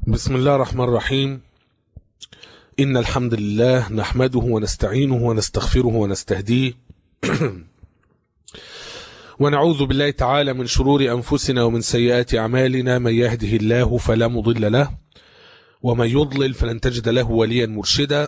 بسم الله الرحمن الرحيم إن الحمد لله نحمده ونستعينه ونستغفره ونستهديه ونعوذ بالله تعالى من شرور أنفسنا ومن سيئات أعمالنا من يهده الله فلا مضل له ومن يضلل فلن تجد له وليا مرشدا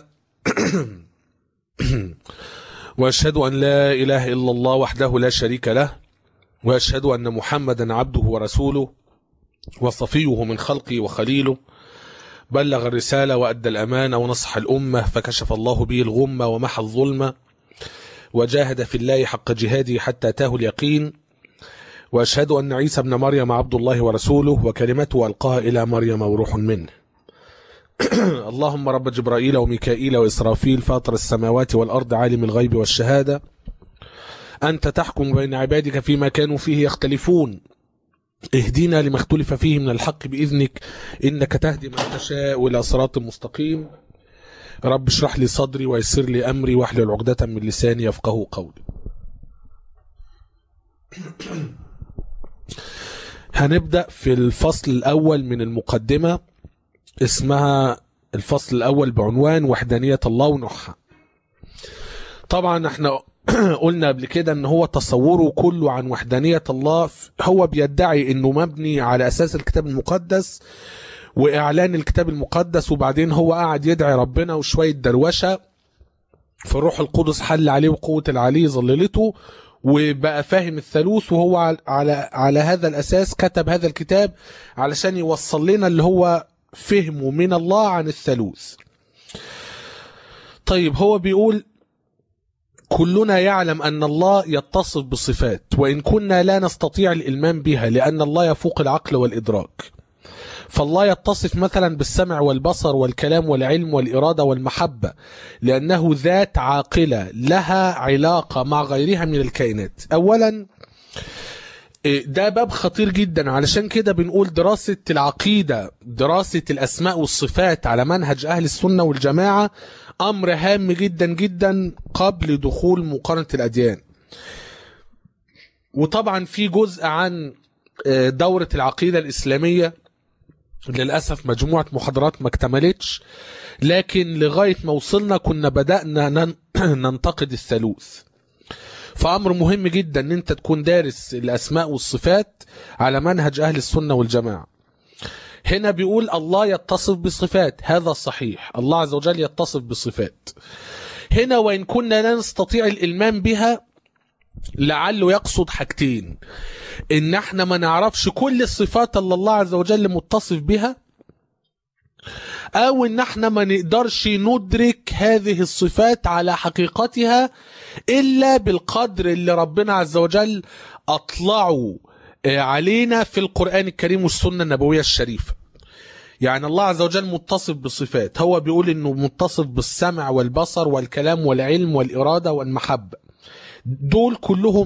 وأشهد أن لا إله إلا الله وحده لا شريك له وأشهد أن محمدا عبده ورسوله وصفيه من خلقه وخليله بلغ الرسالة وأدى الأمانة ونصح الأمة فكشف الله به الغمة ومحى الظلمة وجاهد في الله حق جهاده حتى أتاه اليقين وأشهد أن عيسى بن مريم عبد الله ورسوله وكلمته ألقاها إلى مريم وروح منه اللهم رب جبرائيل وميكائيل وإسرافيل فاطر السماوات والأرض عالم الغيب والشهادة أنت تحكم بين عبادك فيما كانوا فيه يختلفون اهدنا لما اختلف فيه من الحق بإذنك إنك تهدي من تشاء إلى صراط مستقيم رب اشرح لي صدري ويسر لي أمري واحلل عقدة من لساني يفقه قولي هنبدأ في الفصل الأول من المقدمة اسمها الفصل الأول بعنوان وحدانية الله ونوحها طبعا احنا قلنا قبل كده ان هو تصوره كله عن وحدانية الله هو بيدعي انه مبني على اساس الكتاب المقدس واعلان الكتاب المقدس وبعدين هو قاعد يدعي ربنا وشوية دروشة فالروح القدس حل عليه وقوة العلي ظللته وبقى فاهم الثالوث وهو على على هذا الاساس كتب هذا الكتاب علشان يوصل لنا اللي هو فهمه من الله عن الثالوث طيب هو بيقول كلنا يعلم أن الله يتصف بصفات وإن كنا لا نستطيع الإلمام بها لأن الله يفوق العقل والإدراك فالله يتصف مثلا بالسمع والبصر والكلام والعلم والإرادة والمحبة لأنه ذات عاقلة لها علاقة مع غيرها من الكائنات أولا ده باب خطير جدا علشان كده بنقول دراسة العقيدة دراسة الأسماء والصفات على منهج أهل السنة والجماعة أمر هام جدا جدا قبل دخول مقارنة الأديان وطبعا في جزء عن دورة العقيدة الإسلامية للأسف مجموعة محاضرات ما اكتملتش لكن لغاية ما وصلنا كنا بدأنا ننتقد الثالوث فأمر مهم جدا أن أنت تكون دارس الأسماء والصفات على منهج أهل السنة والجماعة هنا بيقول الله يتصف بصفات هذا صحيح الله عز وجل يتصف بصفات هنا وإن كنا لا نستطيع الإلمام بها لعله يقصد حاجتين إن احنا ما نعرفش كل الصفات اللي الله عز وجل متصف بها او ان احنا ما نقدرش ندرك هذه الصفات على حقيقتها الا بالقدر اللي ربنا عز وجل اطلعه علينا في القرآن الكريم والسنة النبوية الشريفة يعني الله عز وجل متصف بصفات هو بيقول انه متصف بالسمع والبصر والكلام والعلم والإرادة والمحبة دول كلهم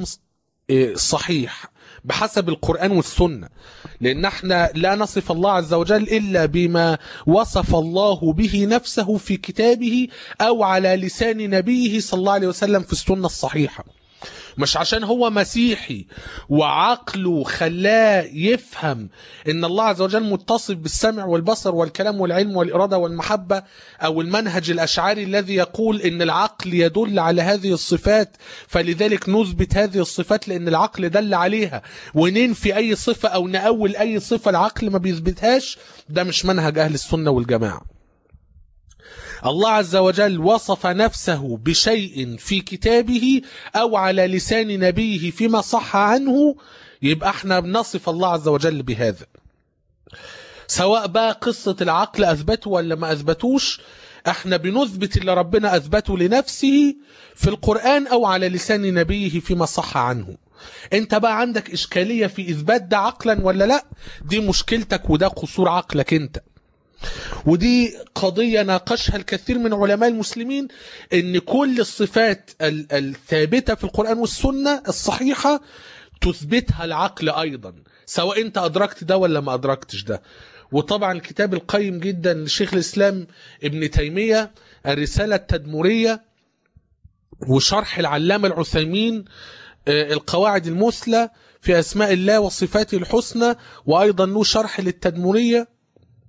صحيح بحسب القرآن والسنة لأن احنا لا نصف الله عز وجل إلا بما وصف الله به نفسه في كتابه أو على لسان نبيه صلى الله عليه وسلم في السنة الصحيحة مش عشان هو مسيحي وعقله خلاه يفهم ان الله عز وجل متصف بالسمع والبصر والكلام والعلم والإرادة والمحبة او المنهج الأشعري الذي يقول ان العقل يدل على هذه الصفات فلذلك نثبت هذه الصفات لان العقل دل عليها وننفي اي صفة او نأول اي صفة العقل ما بيثبتهاش ده مش منهج اهل السنة والجماعة الله عز وجل وصف نفسه بشيء في كتابه أو على لسان نبيه فيما صح عنه يبقى احنا بنصف الله عز وجل بهذا سواء بقى قصة العقل أثبته ولا ما أثبتوش احنا بنثبت اللي ربنا أثبته لنفسه في القرآن أو على لسان نبيه فيما صح عنه انت بقى عندك إشكالية في إثبات ده عقلا ولا لا دي مشكلتك وده قصور عقلك انت ودي قضية ناقشها الكثير من علماء المسلمين ان كل الصفات الثابتة في القرآن والسنة الصحيحة تثبتها العقل ايضا سواء انت ادركت ده ولا ما ادركتش ده وطبعا الكتاب القيم جدا لشيخ الاسلام ابن تيمية الرسالة التدمرية وشرح العلامة العثيمين القواعد المثلى في أسماء الله وصفاته الحسنى وأيضا له شرح للتدمرية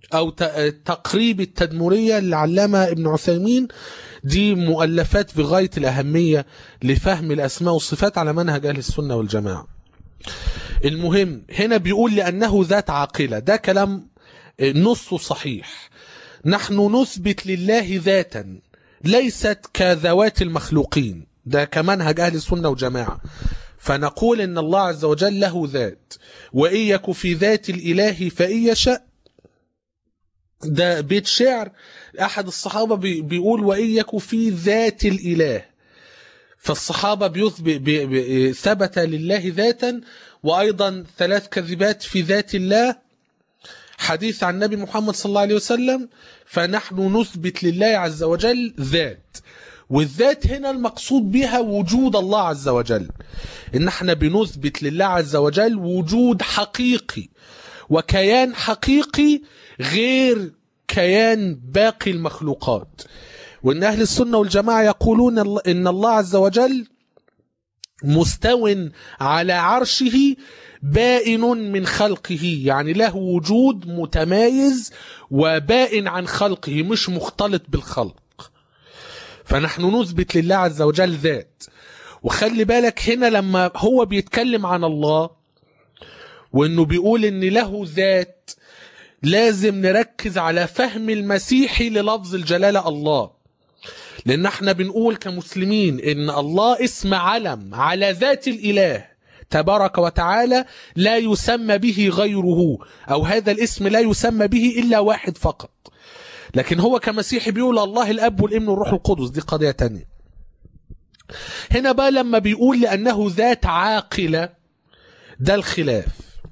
أو ت- تقريب التدمرية للعلامة ابن عثيمين دي مؤلفات في غاية الأهمية لفهم الأسماء والصفات على منهج أهل السنة والجماعة المهم هنا بيقول لأنه ذات عاقلة ده كلام نصه صحيح نحن نثبت لله ذاتا ليست كذوات المخلوقين ده كمنهج أهل السنة والجماعة فنقول إن الله عز وجل له ذات وإن يك في ذات الإله فإن يشاء ده بيت شعر أحد الصحابة بي- بيقول وإن يك في ذات الإله فالصحابة بيثبت بي- بي- ثبت لله ذاتا وأيضا ثلاث كذبات في ذات الله حديث عن النبي محمد صلى الله عليه وسلم فنحن نثبت لله عز وجل ذات والذات هنا المقصود بها وجود الله عز وجل ان احنا بنثبت لله عز وجل وجود حقيقي وكيان حقيقي غير كيان باقي المخلوقات وان اهل السنه والجماعه يقولون الل- ان الله عز وجل مستو على عرشه بائن من خلقه يعني له وجود متمايز وبائن عن خلقه مش مختلط بالخلق فنحن نثبت لله عز وجل ذات وخلي بالك هنا لما هو بيتكلم عن الله وانه بيقول ان له ذات لازم نركز على فهم المسيحي للفظ الجلالة الله لان احنا بنقول كمسلمين ان الله اسم علم على ذات الاله تبارك وتعالى لا يسمى به غيره او هذا الاسم لا يسمى به الا واحد فقط لكن هو كمسيحي بيقول الله الاب والابن والروح القدس دي قضيه تانية هنا بقى لما بيقول لانه ذات عاقله ده الخلاف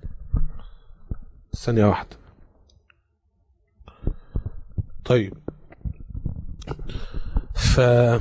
ثانيه واحده طيب ف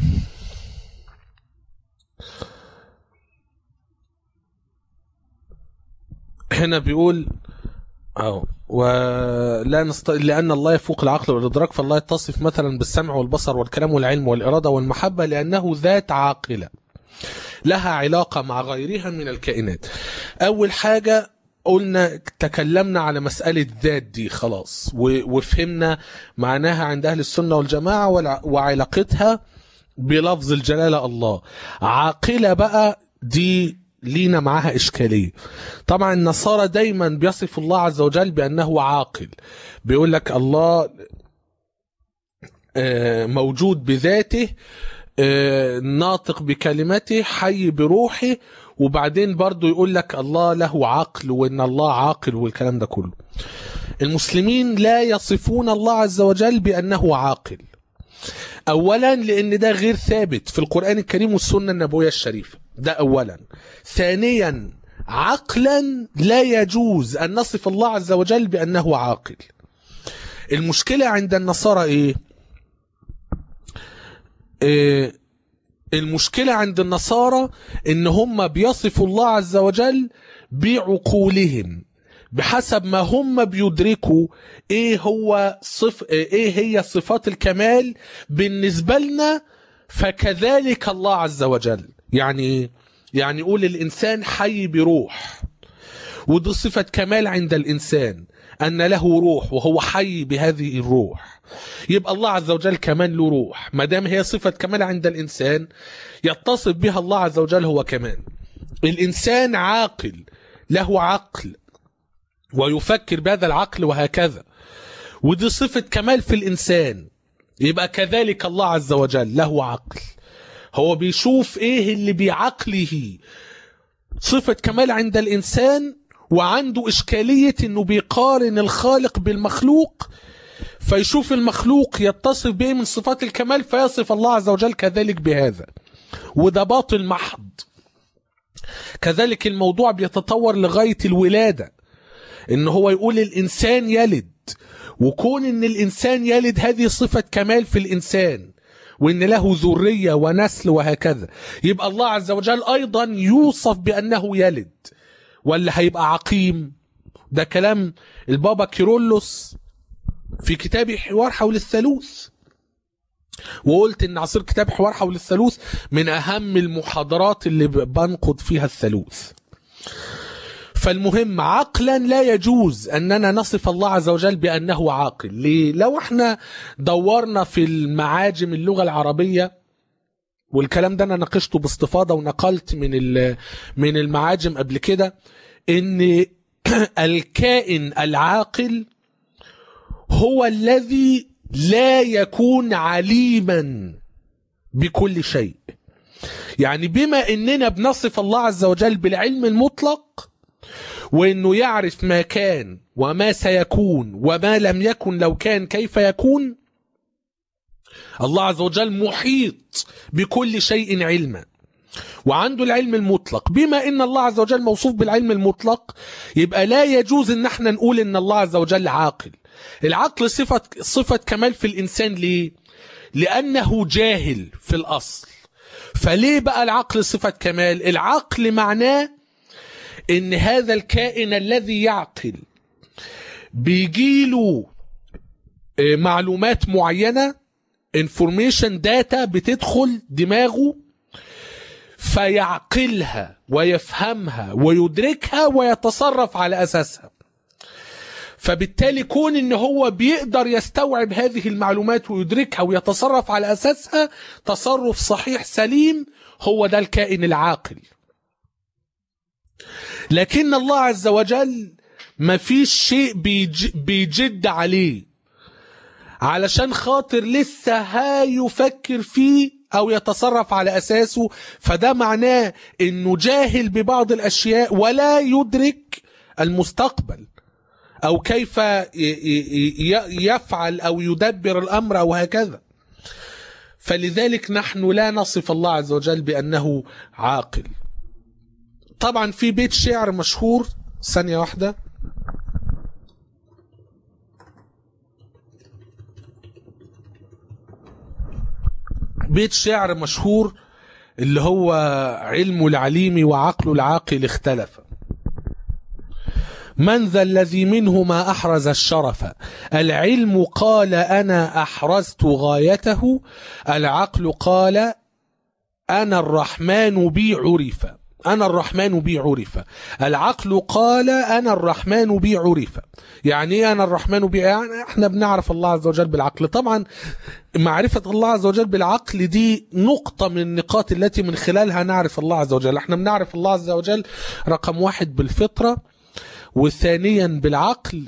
هنا بيقول أو ولا نست... لأن الله يفوق العقل والإدراك فالله يتصف مثلا بالسمع والبصر والكلام والعلم والإرادة والمحبة لأنه ذات عاقلة لها علاقة مع غيرها من الكائنات أول حاجة قلنا تكلمنا على مسألة ذات دي خلاص و... وفهمنا معناها عند أهل السنة والجماعة والع... وعلاقتها بلفظ الجلالة الله عاقلة بقى دي لينا معاها إشكالية طبعا النصارى دايما بيصف الله عز وجل بأنه عاقل بيقول لك الله آه، موجود بذاته آه، ناطق بكلمته حي بروحه وبعدين برضو يقول لك الله له عقل وان الله عاقل والكلام ده كله المسلمين لا يصفون الله عز وجل بأنه عاقل اولا لان ده غير ثابت في القرآن الكريم والسنة النبوية الشريفة ده اولا ثانيا عقلا لا يجوز ان نصف الله عز وجل بانه عاقل المشكلة عند النصارى ايه, إيه المشكلة عند النصارى ان هم بيصفوا الله عز وجل بعقولهم بحسب ما هم بيدركوا ايه هو صف ايه هي صفات الكمال بالنسبة لنا فكذلك الله عز وجل يعني ايه يعني يقول الانسان حي بروح ودي صفة كمال عند الانسان ان له روح وهو حي بهذه الروح يبقى الله عز وجل كمان له روح ما دام هي صفة كمال عند الانسان يتصف بها الله عز وجل هو كمان الانسان عاقل له عقل ويفكر بهذا العقل وهكذا ودي صفة كمال في الإنسان يبقى كذلك الله عز وجل له عقل هو بيشوف ايه اللي بعقله صفة كمال عند الإنسان وعنده إشكالية انه بيقارن الخالق بالمخلوق فيشوف المخلوق يتصف به من صفات الكمال فيصف الله عز وجل كذلك بهذا وده باطل محض كذلك الموضوع بيتطور لغاية الولادة ان هو يقول الانسان يلد وكون ان الانسان يلد هذه صفة كمال في الانسان وان له ذرية ونسل وهكذا يبقى الله عز وجل ايضا يوصف بانه يلد ولا هيبقى عقيم ده كلام البابا كيرولوس في كتابه حوار حول الثالوث وقلت ان عصير كتاب حوار حول الثالوث من اهم المحاضرات اللي بنقد فيها الثالوث فالمهم عقلا لا يجوز أننا نصف الله عز وجل بأنه عاقل ليه؟ لو احنا دورنا في المعاجم اللغة العربية والكلام ده انا ناقشته باستفاضه ونقلت من ال- من المعاجم قبل كده ان الكائن العاقل هو الذي لا يكون عليما بكل شيء يعني بما اننا بنصف الله عز وجل بالعلم المطلق وانه يعرف ما كان وما سيكون وما لم يكن لو كان كيف يكون الله عز وجل محيط بكل شيء علما وعنده العلم المطلق بما ان الله عز وجل موصوف بالعلم المطلق يبقى لا يجوز ان احنا نقول ان الله عز وجل عاقل العقل صفة صفة كمال في الانسان ليه لانه جاهل في الاصل فليه بقى العقل صفة كمال العقل معناه ان هذا الكائن الذي يعقل بيجيله آه، معلومات معينة انفورميشن داتا بتدخل دماغه فيعقلها ويفهمها ويدركها ويتصرف على اساسها فبالتالي كون ان هو بيقدر يستوعب هذه المعلومات ويدركها ويتصرف على اساسها تصرف صحيح سليم هو ده الكائن العاقل لكن الله عز وجل ما فيش شيء بيج بيجد عليه علشان خاطر لسه هيفكر فيه او يتصرف على اساسه فده معناه انه جاهل ببعض الاشياء ولا يدرك المستقبل او كيف ي- ي- ي- يفعل او يدبر الامر او هكذا فلذلك نحن لا نصف الله عز وجل بانه عاقل طبعا في بيت شعر مشهور ثانيه واحده بيت شعر مشهور اللي هو علم العليم وعقل العاقل اختلف من ذا الذي منهما أحرز الشرف العلم قال أنا أحرزت غايته العقل قال أنا الرحمن بي عرف أنا الرحمن بي عرف العقل قال أنا الرحمن بي عرف يعني إيه أنا الرحمن بي يعني إحنا بنعرف الله عز وجل بالعقل طبعا معرفة الله عز وجل بالعقل دي نقطة من النقاط التي من خلالها نعرف الله عز وجل احنا بنعرف الله عز وجل رقم واحد بالفطرة وثانيا بالعقل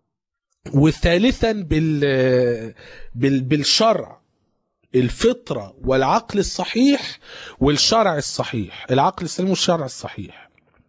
وثالثا بال بال بالشرع الفطرة والعقل الصحيح والشرع الصحيح العقل السليم والشرع الصحيح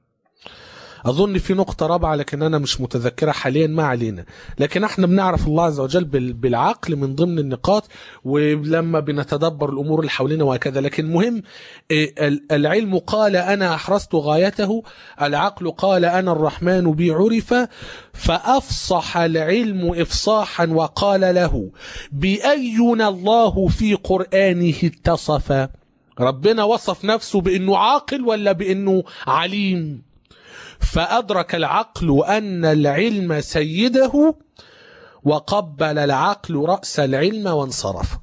أظن في نقطة رابعة لكن أنا مش متذكرة حاليا ما علينا لكن احنا بنعرف الله عز وجل بال- بالعقل من ضمن النقاط ولما بنتدبر الأمور اللي حوالينا وهكذا لكن مهم إيه، ال- العلم قال أنا أحرزت غايته العقل قال أنا الرحمن بي عرف فأفصح العلم إفصاحا وقال له بأينا الله في قرآنه اتصف ربنا وصف نفسه بأنه عاقل ولا بأنه عليم فأدرك العقل أن العلم سيده وقبل العقل رأس العلم وانصرف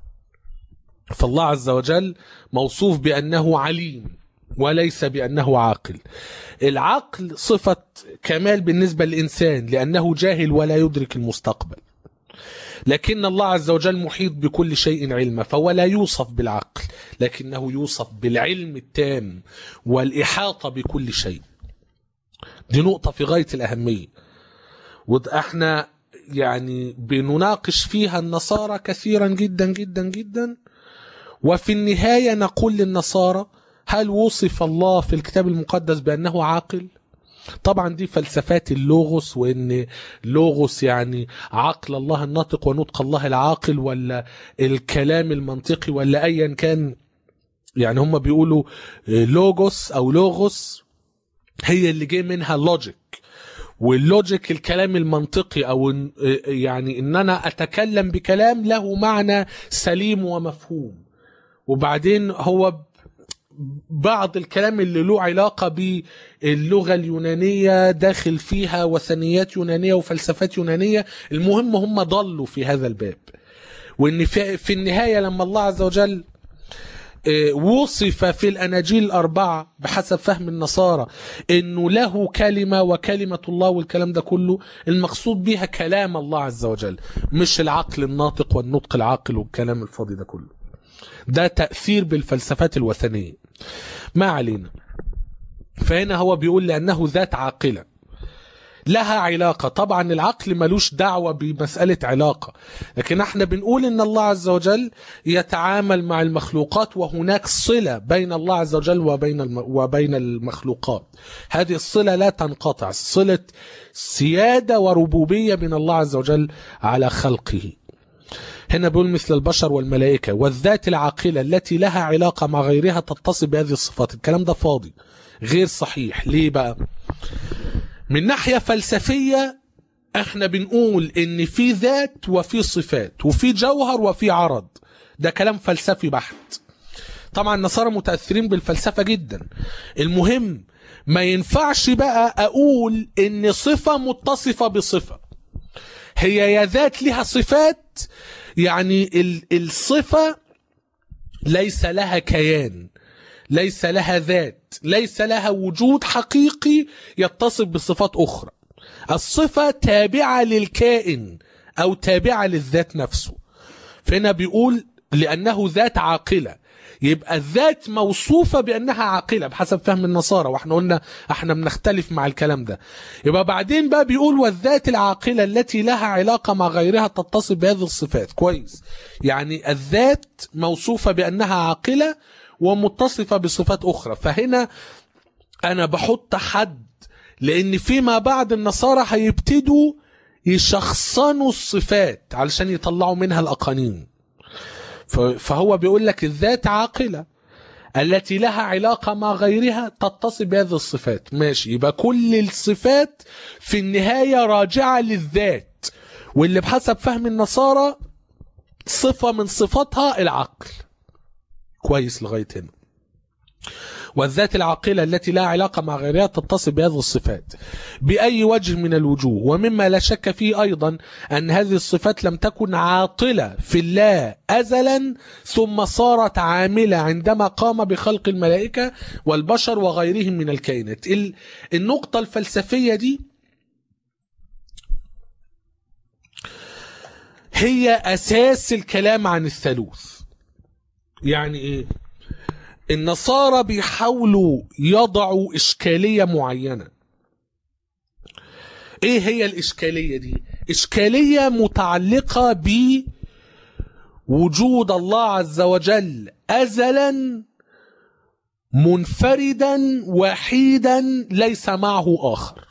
فالله عز وجل موصوف بأنه عليم وليس بأنه عاقل العقل صفة كمال بالنسبة للإنسان لأنه جاهل ولا يدرك المستقبل لكن الله عز وجل محيط بكل شيء علما فهو لا يوصف بالعقل لكنه يوصف بالعلم التام والإحاطة بكل شيء دي نقطة في غاية الأهمية واحنا يعني بنناقش فيها النصارى كثيرا جدا جدا جدا وفي النهاية نقول للنصارى هل وصف الله في الكتاب المقدس بأنه عاقل؟ طبعا دي فلسفات اللوغوس وان لوغوس يعني عقل الله الناطق ونطق الله العاقل ولا الكلام المنطقي ولا ايا كان يعني هم بيقولوا لوغوس او لوغوس هي اللي جاي منها لوجيك واللوجيك الكلام المنطقي او إن- يعني ان انا اتكلم بكلام له معنى سليم ومفهوم وبعدين هو ب- بعض الكلام اللي له علاقة باللغة اليونانية داخل فيها وثنيات يونانية وفلسفات يونانية المهم هم ضلوا في هذا الباب وان في, في النهاية لما الله عز وجل آه، وصف في الأناجيل الأربعة بحسب فهم النصارى إنه له كلمة وكلمة الله والكلام ده كله المقصود بها كلام الله عز وجل مش العقل الناطق والنطق العاقل والكلام الفاضي ده كله ده تأثير بالفلسفات الوثنية ما علينا فهنا هو بيقول لأنه ذات عاقلة لها علاقة طبعا العقل ملوش دعوة بمسألة علاقة لكن احنا بنقول ان الله عز وجل يتعامل مع المخلوقات وهناك صلة بين الله عز وجل وبين الم... وبين المخلوقات هذه الصلة لا تنقطع صلة سيادة وربوبية من الله عز وجل على خلقه هنا بيقول مثل البشر والملائكة والذات العاقلة التي لها علاقة مع غيرها تتصل بهذه الصفات الكلام ده فاضي غير صحيح ليه بقى من ناحية فلسفية احنا بنقول ان في ذات وفي صفات وفي جوهر وفي عرض ده كلام فلسفي بحت طبعا النصارى متأثرين بالفلسفة جدا المهم ما ينفعش بقى اقول ان صفة متصفة بصفة هي يا ذات لها صفات يعني ال- الصفة ليس لها كيان ليس لها ذات ليس لها وجود حقيقي يتصف بصفات أخرى الصفة تابعة للكائن أو تابعة للذات نفسه فهنا بيقول لأنه ذات عاقلة يبقى الذات موصوفة بأنها عاقلة بحسب فهم النصارى واحنا قلنا احنا بنختلف مع الكلام ده يبقى بعدين بقى بيقول والذات العاقلة التي لها علاقة مع غيرها تتصف بهذه الصفات كويس يعني الذات موصوفة بأنها عاقلة ومتصفة بصفات أخرى فهنا أنا بحط حد لأن فيما بعد النصارى هيبتدوا يشخصنوا الصفات علشان يطلعوا منها الأقانيم ف- فهو بيقول لك الذات عاقلة التي لها علاقة مع غيرها تتصل بهذه الصفات ماشي يبقى كل الصفات في النهاية راجعة للذات واللي بحسب فهم النصارى صفة من صفاتها العقل كويس لغاية هنا والذات العاقلة التي لا علاقة مع غيرها تتصل بهذه الصفات بأي وجه من الوجوه ومما لا شك فيه أيضا أن هذه الصفات لم تكن عاطلة في الله أزلا ثم صارت عاملة عندما قام بخلق الملائكة والبشر وغيرهم من الكائنات ال- النقطة الفلسفية دي هي أساس الكلام عن الثالوث يعني إيه النصارى بيحاولوا يضعوا إشكالية معينة إيه هي الإشكالية دي؟ إشكالية متعلقة بوجود الله عز وجل أزلا منفردا وحيدا ليس معه آخر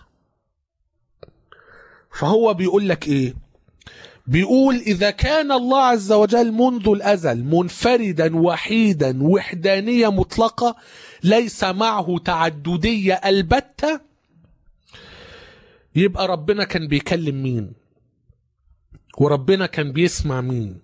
فهو بيقول لك إيه؟ بيقول إذا كان الله عز وجل منذ الأزل منفردا وحيدا وحدانية مطلقة ليس معه تعددية البتة يبقى ربنا كان بيكلم مين وربنا كان بيسمع مين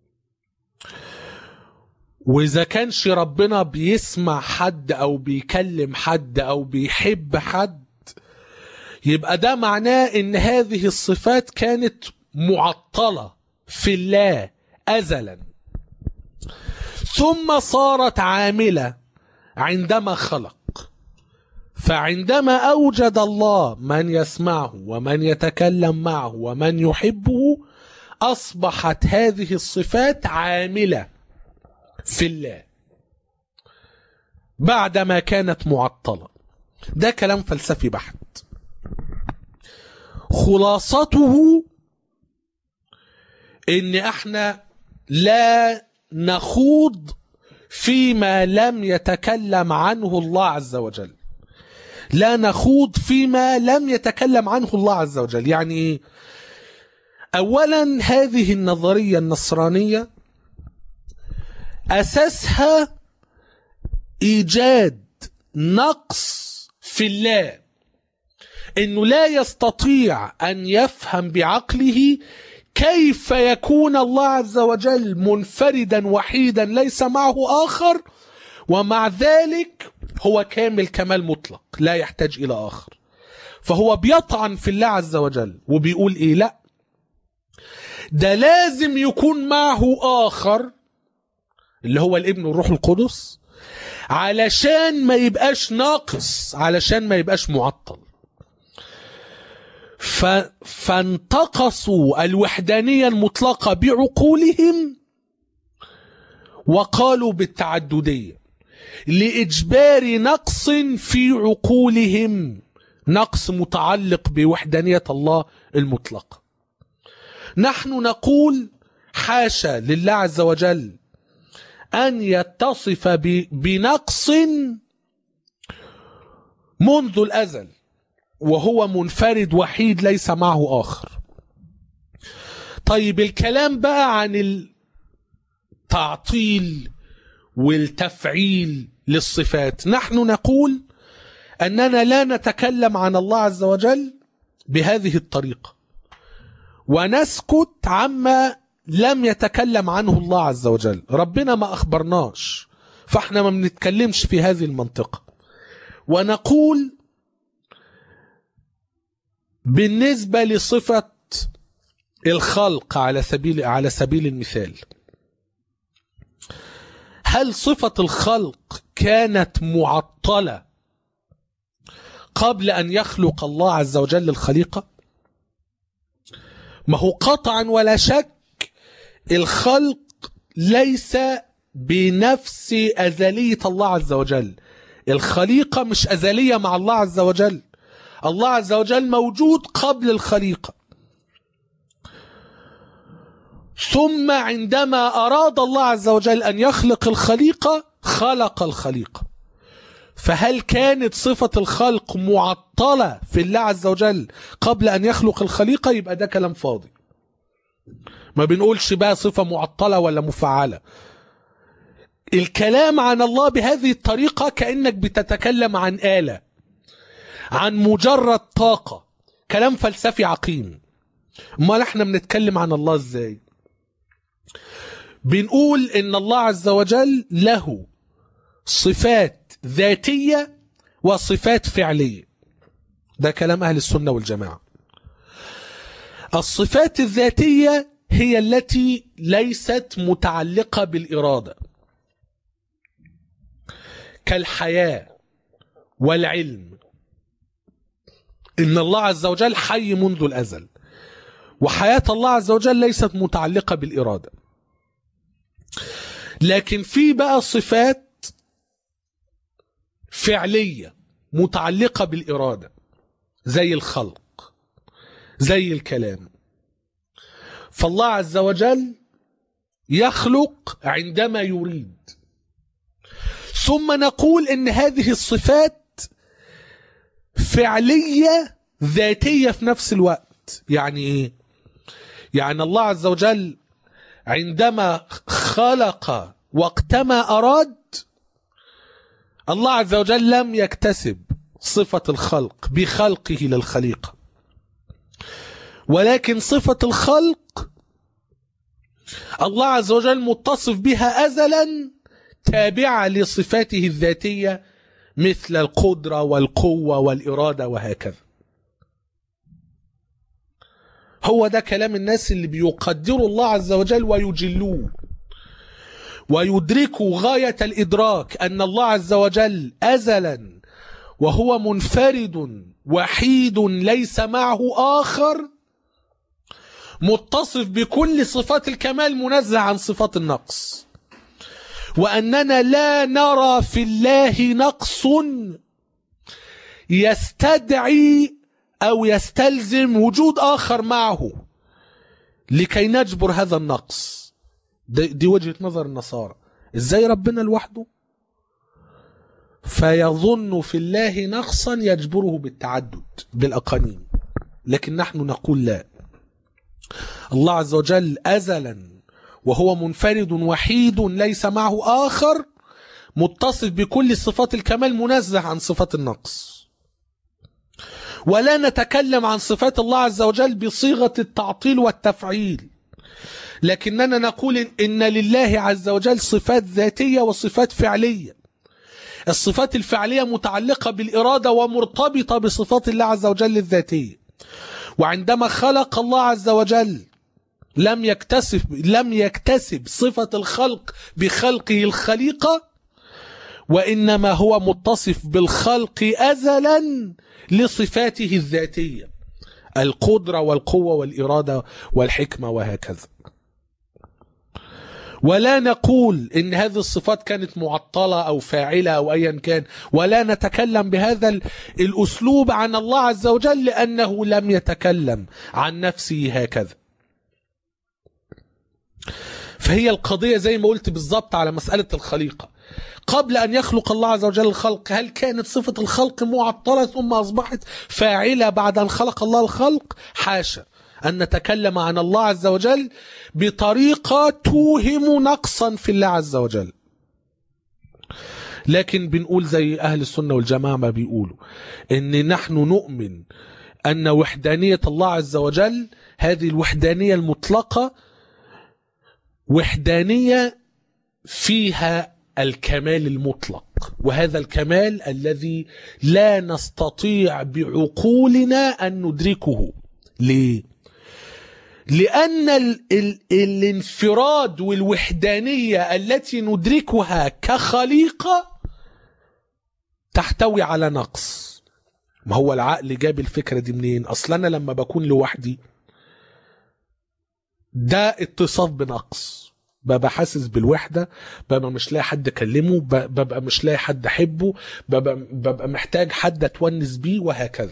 وإذا كانش ربنا بيسمع حد أو بيكلم حد أو بيحب حد يبقى ده معناه إن هذه الصفات كانت معطلة في الله أزلا ثم صارت عاملة عندما خلق فعندما أوجد الله من يسمعه ومن يتكلم معه ومن يحبه أصبحت هذه الصفات عاملة في الله بعدما كانت معطلة ده كلام فلسفي بحت خلاصته ان احنا لا نخوض فيما لم يتكلم عنه الله عز وجل لا نخوض فيما لم يتكلم عنه الله عز وجل يعني ايه اولا هذه النظريه النصرانيه اساسها ايجاد نقص في الله انه لا يستطيع ان يفهم بعقله كيف يكون الله عز وجل منفردا وحيدا ليس معه اخر ومع ذلك هو كامل كمال مطلق لا يحتاج الى اخر فهو بيطعن في الله عز وجل وبيقول ايه لا ده لازم يكون معه اخر اللي هو الابن والروح القدس علشان ما يبقاش ناقص علشان ما يبقاش معطل ف... فانتقصوا الوحدانية المطلقة بعقولهم وقالوا بالتعددية لإجبار نقص في عقولهم نقص متعلق بوحدانية الله المطلقة نحن نقول حاشا لله عز وجل أن يتصف ب... بنقص منذ الأزل وهو منفرد وحيد ليس معه آخر طيب الكلام بقى عن التعطيل والتفعيل للصفات نحن نقول أننا لا نتكلم عن الله عز وجل بهذه الطريقة ونسكت عما لم يتكلم عنه الله عز وجل ربنا ما أخبرناش فاحنا ما بنتكلمش في هذه المنطقة ونقول بالنسبة لصفة الخلق على سبيل على سبيل المثال هل صفة الخلق كانت معطلة قبل أن يخلق الله عز وجل الخليقة ما هو قطعا ولا شك الخلق ليس بنفس أزلية الله عز وجل الخليقة مش أزلية مع الله عز وجل الله عز وجل موجود قبل الخليقة ثم عندما أراد الله عز وجل أن يخلق الخليقة خلق الخليقة فهل كانت صفة الخلق معطلة في الله عز وجل قبل أن يخلق الخليقة يبقى ده كلام فاضي ما بنقولش بقى صفة معطلة ولا مفعلة الكلام عن الله بهذه الطريقة كأنك بتتكلم عن آلة عن مجرد طاقة كلام فلسفي عقيم ما احنا بنتكلم عن الله ازاي بنقول ان الله عز وجل له صفات ذاتية وصفات فعلية ده كلام أهل السنة والجماعة الصفات الذاتية هي التي ليست متعلقة بالإرادة كالحياة والعلم إن الله عز وجل حي منذ الأزل وحياة الله عز وجل ليست متعلقة بالإرادة لكن في بقى صفات فعلية متعلقة بالإرادة زي الخلق زي الكلام فالله عز وجل يخلق عندما يريد ثم نقول ان هذه الصفات فعلية ذاتية في نفس الوقت يعني ايه يعني الله عز وجل عندما خلق وقتما أراد الله عز وجل لم يكتسب صفة الخلق بخلقه للخليقة ولكن صفة الخلق الله عز وجل متصف بها أزلا تابعة لصفاته الذاتية مثل القدرة والقوة والإرادة وهكذا هو ده كلام الناس اللي بيقدروا الله عز وجل ويجلوه ويدركوا غاية الإدراك أن الله عز وجل أزلا وهو منفرد وحيد ليس معه آخر متصف بكل صفات الكمال منزه عن صفات النقص وأننا لا نرى في الله نقص يستدعي أو يستلزم وجود آخر معه لكي نجبر هذا النقص دي, دي وجهة نظر النصارى إزاي ربنا لوحده فيظن في الله نقصا يجبره بالتعدد بالأقانيم لكن نحن نقول لا الله عز وجل أزلا وهو منفرد وحيد ليس معه آخر متصف بكل صفات الكمال منزه عن صفات النقص ولا نتكلم عن صفات الله عز وجل بصيغة التعطيل والتفعيل لكننا نقول إن لله عز وجل صفات ذاتية وصفات فعلية الصفات الفعلية متعلقة بالإرادة ومرتبطة بصفات الله عز وجل الذاتية وعندما خلق الله عز وجل لم يكتسب لم يكتسب صفة الخلق بخلقه الخليقة وإنما هو متصف بالخلق أزلا لصفاته الذاتية القدرة والقوة والإرادة والحكمة وهكذا ولا نقول ان هذه الصفات كانت معطلة او فاعلة او ايا كان ولا نتكلم بهذا ال- الاسلوب عن الله عز وجل لانه لم يتكلم عن نفسه هكذا فهي القضية زي ما قلت بالضبط على مسألة الخليقة قبل أن يخلق الله عز وجل الخلق هل كانت صفة الخلق معطلة ثم أصبحت فاعلة بعد أن خلق الله الخلق حاشا أن نتكلم عن الله عز وجل بطريقة توهم نقصا في الله عز وجل لكن بنقول زي أهل السنة والجماعة ما بيقولوا إن نحن نؤمن أن وحدانية الله عز وجل هذه الوحدانية المطلقة وحدانية فيها الكمال المطلق وهذا الكمال الذي لا نستطيع بعقولنا أن ندركه ليه؟ لأن ال ال الانفراد والوحدانية التي ندركها كخليقة تحتوي على نقص ما هو العقل جاب الفكرة دي منين أصلا أنا لما بكون لوحدي ده اتصاف بنقص ببقى حاسس بالوحدة ببقى مش لاقي حد اكلمه ب- ببقى مش لاقي حد احبه ببقى, ببقى محتاج حد اتونس بيه وهكذا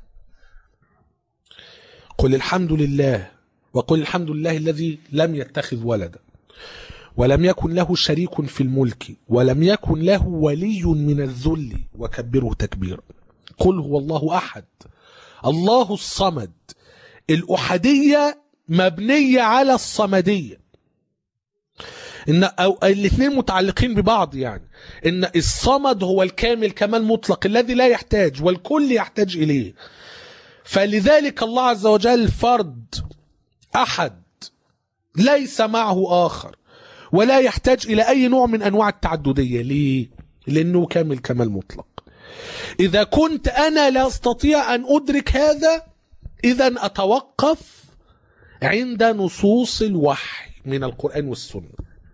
قل الحمد لله وقل الحمد لله الذي لم يتخذ ولدا ولم يكن له شريك في الملك ولم يكن له ولي من الذل وكبره تكبيرا قل هو الله احد الله الصمد الاحديه مبنيه على الصمديه ان او الاثنين متعلقين ببعض يعني ان الصمد هو الكامل كمال مطلق الذي لا يحتاج والكل يحتاج اليه فلذلك الله عز وجل فرد احد ليس معه اخر ولا يحتاج الى اي نوع من انواع التعدديه ليه لانه كامل كمال مطلق اذا كنت انا لا استطيع ان ادرك هذا اذا اتوقف عند نصوص الوحي من القران والسنه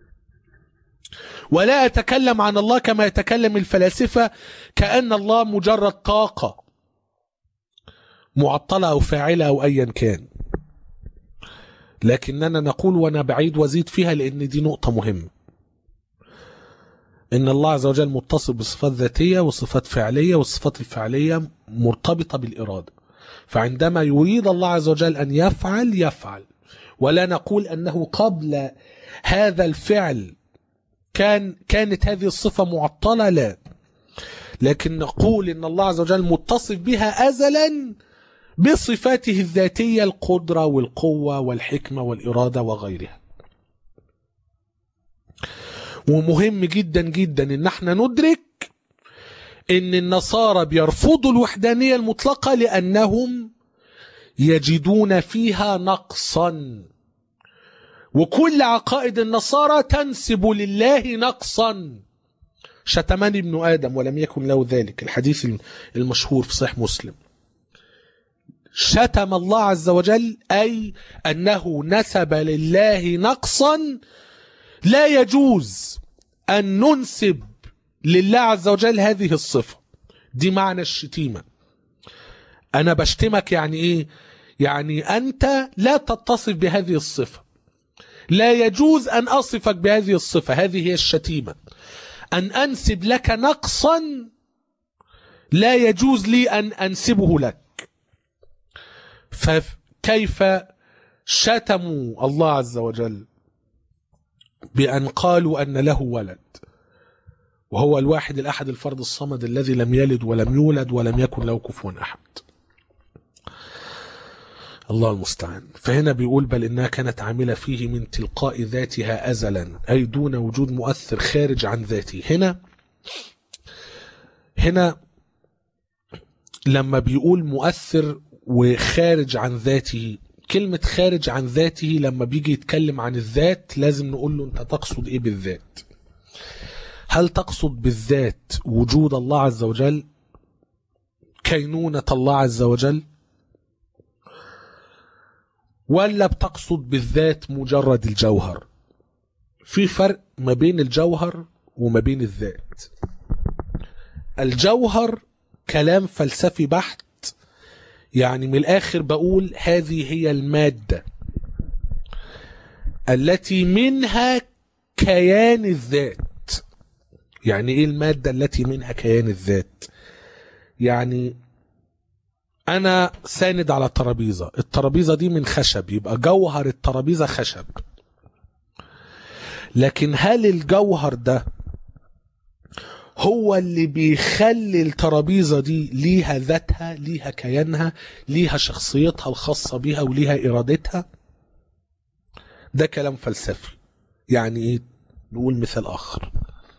ولا أتكلم عن الله كما يتكلم الفلاسفة كأن الله مجرد طاقة معطلة أو فاعلة أو أيا كان لكننا نقول وأنا بعيد وزيد فيها لأن دي نقطة مهمة إن الله عز وجل متصف بصفات ذاتية وصفات فعلية والصفات الفعلية مرتبطة بالإرادة فعندما يريد الله عز وجل أن يفعل يفعل ولا نقول أنه قبل هذا الفعل كان كانت هذه الصفة معطلة لا لكن نقول إن الله عز وجل متصف بها أزلا بصفاته الذاتية القدرة والقوة والحكمة والإرادة وغيرها ومهم جدا جدا ان احنا ندرك ان النصارى بيرفضوا الوحدانية المطلقة لانهم يجدون فيها نقصا وكل عقائد النصارى تنسب لله نقصا شتمني ابن آدم ولم يكن له ذلك الحديث المشهور في صحيح مسلم شتم الله عز وجل أي أنه نسب لله نقصا لا يجوز أن ننسب لله عز وجل هذه الصفة دي معنى الشتيمة أنا بشتمك يعني إيه يعني أنت لا تتصف بهذه الصفة لا يجوز أن أصفك بهذه الصفة هذه هي الشتيمة أن أنسب لك نقصا لا يجوز لي أن أنسبه لك فكيف شتموا الله عز وجل بأن قالوا أن له ولد وهو الواحد الأحد الفرد الصمد الذي لم يلد ولم يولد ولم يكن له كفوا أحد الله المستعان فهنا بيقول بل إنها كانت عاملة فيه من تلقاء ذاتها أزلا أي دون وجود مؤثر خارج عن ذاته هنا هنا لما بيقول مؤثر وخارج عن ذاته كلمة خارج عن ذاته لما بيجي يتكلم عن الذات لازم نقول له انت تقصد ايه بالذات هل تقصد بالذات وجود الله عز وجل كينونة الله عز وجل ولا بتقصد بالذات مجرد الجوهر في فرق ما بين الجوهر وما بين الذات الجوهر كلام فلسفي بحت يعني من الآخر بقول هذه هي المادة التي منها كيان الذات يعني ايه المادة التي منها كيان الذات يعني انا ساند على ترابيزة الترابيزة دي من خشب يبقى جوهر الترابيزة خشب لكن هل الجوهر ده هو اللي بيخلي الترابيزة دي ليها ذاتها ليها كيانها ليها شخصيتها الخاصة بيها وليها إرادتها ده كلام فلسفي يعني ايه نقول مثال آخر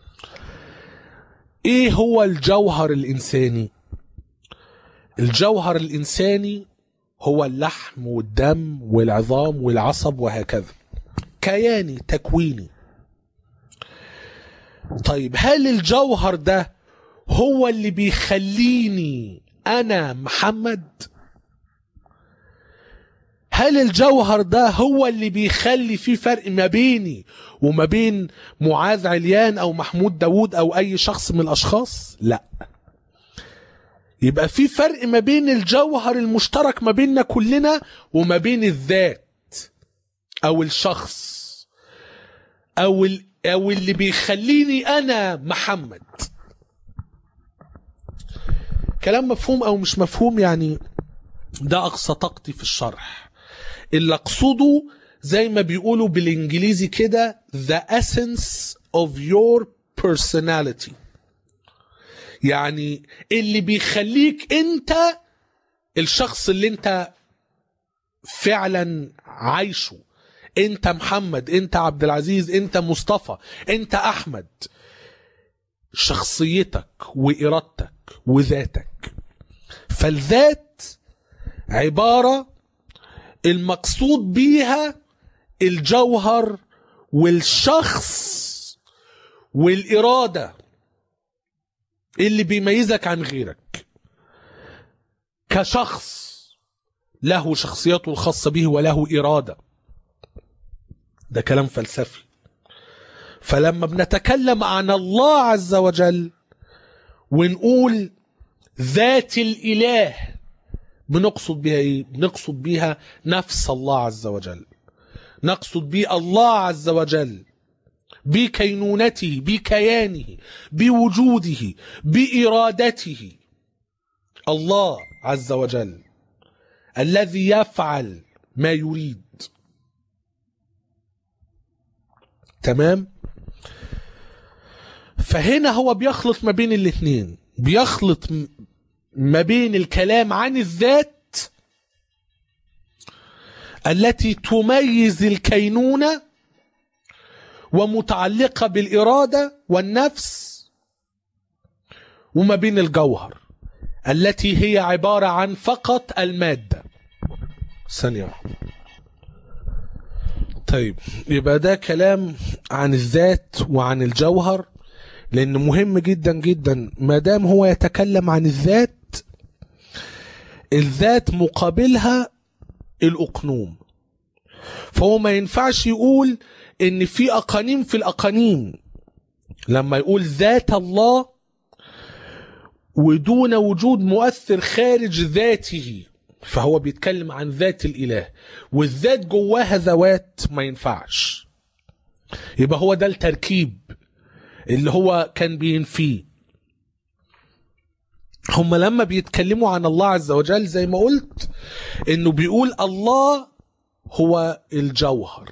ايه هو الجوهر الإنساني الجوهر الإنساني هو اللحم والدم والعظام والعصب وهكذا كياني تكويني طيب هل الجوهر ده هو اللي بيخليني انا محمد هل الجوهر ده هو اللي بيخلي في فرق ما بيني وما بين معاذ عليان او محمود داوود او اي شخص من الاشخاص لا يبقى في فرق ما بين الجوهر المشترك ما بيننا كلنا وما بين الذات او الشخص او ال... او اللي بيخليني انا محمد كلام مفهوم او مش مفهوم يعني ده اقصى طاقتي في الشرح اللي اقصده زي ما بيقولوا بالانجليزي كده the essence of your personality يعني اللي بيخليك انت الشخص اللي انت فعلا عايشه انت محمد انت عبد العزيز انت مصطفى انت احمد شخصيتك وارادتك وذاتك فالذات عباره المقصود بيها الجوهر والشخص والاراده اللي بيميزك عن غيرك كشخص له شخصيته الخاصه به وله اراده ده كلام فلسفي فلما بنتكلم عن الله عز وجل ونقول ذات الاله بنقصد بها ايه بنقصد بها نفس الله عز وجل نقصد بيه الله عز وجل بكينونته بكيانه بوجوده بارادته الله عز وجل الذي يفعل ما يريد تمام فهنا هو بيخلط ما بين الاثنين بيخلط ما بين الكلام عن الذات التي تميز الكينونه ومتعلقه بالاراده والنفس وما بين الجوهر التي هي عباره عن فقط الماده ثانيه واحده طيب يبقى ده كلام عن الذات وعن الجوهر لان مهم جدا جدا ما دام هو يتكلم عن الذات الذات مقابلها الاقنوم فهو ما ينفعش يقول ان في اقانيم في الاقانيم لما يقول ذات الله ودون وجود مؤثر خارج ذاته فهو بيتكلم عن ذات الاله والذات جواها ذوات ما ينفعش يبقى هو ده التركيب اللي هو كان بينفيه هم لما بيتكلموا عن الله عز وجل زي ما قلت انه بيقول الله هو الجوهر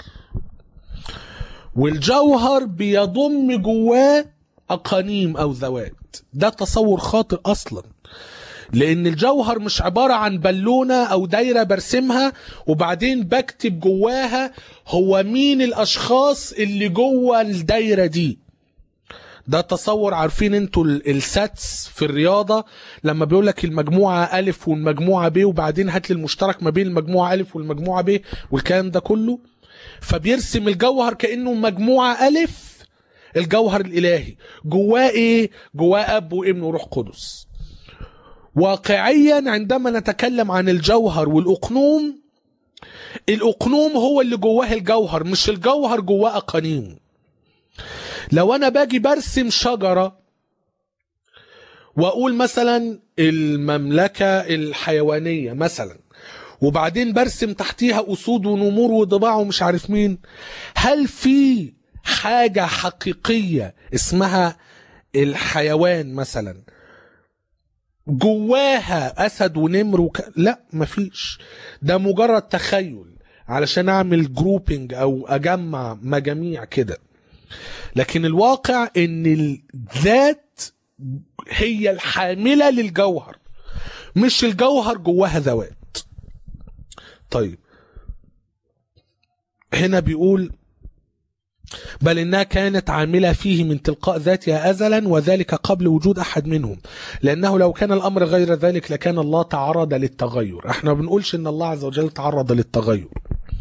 والجوهر بيضم جواه اقانيم او ذوات ده تصور خاطئ اصلا لان الجوهر مش عبارة عن بالونة او دايرة برسمها وبعدين بكتب جواها هو مين الاشخاص اللي جوه الدايرة دي ده تصور عارفين انتوا الساتس في الرياضة لما بيقول لك المجموعة ألف والمجموعة ب وبعدين هات لي المشترك ما بين المجموعة ألف والمجموعة ب والكلام ده كله فبيرسم الجوهر كأنه مجموعة ألف الجوهر الإلهي جواه إيه؟ جواه أب وابن وروح قدس واقعيا عندما نتكلم عن الجوهر والأقنوم الأقنوم هو اللي جواه الجوهر مش الجوهر جواه أقانيم لو أنا باجي برسم شجرة وأقول مثلا المملكة الحيوانية مثلا وبعدين برسم تحتيها أسود ونمور وضباع ومش عارف مين هل في حاجة حقيقية اسمها الحيوان مثلا جواها اسد ونمر وك... لا مفيش ده مجرد تخيل علشان اعمل جروبينج او اجمع مجاميع كده لكن الواقع ان الذات هي الحامله للجوهر مش الجوهر جواها ذوات طيب هنا بيقول بل إنها كانت عاملة فيه من تلقاء ذاتها أزلا وذلك قبل وجود أحد منهم لأنه لو كان الأمر غير ذلك لكان الله تعرض للتغير احنا ما بنقولش إن الله عز وجل تعرض للتغير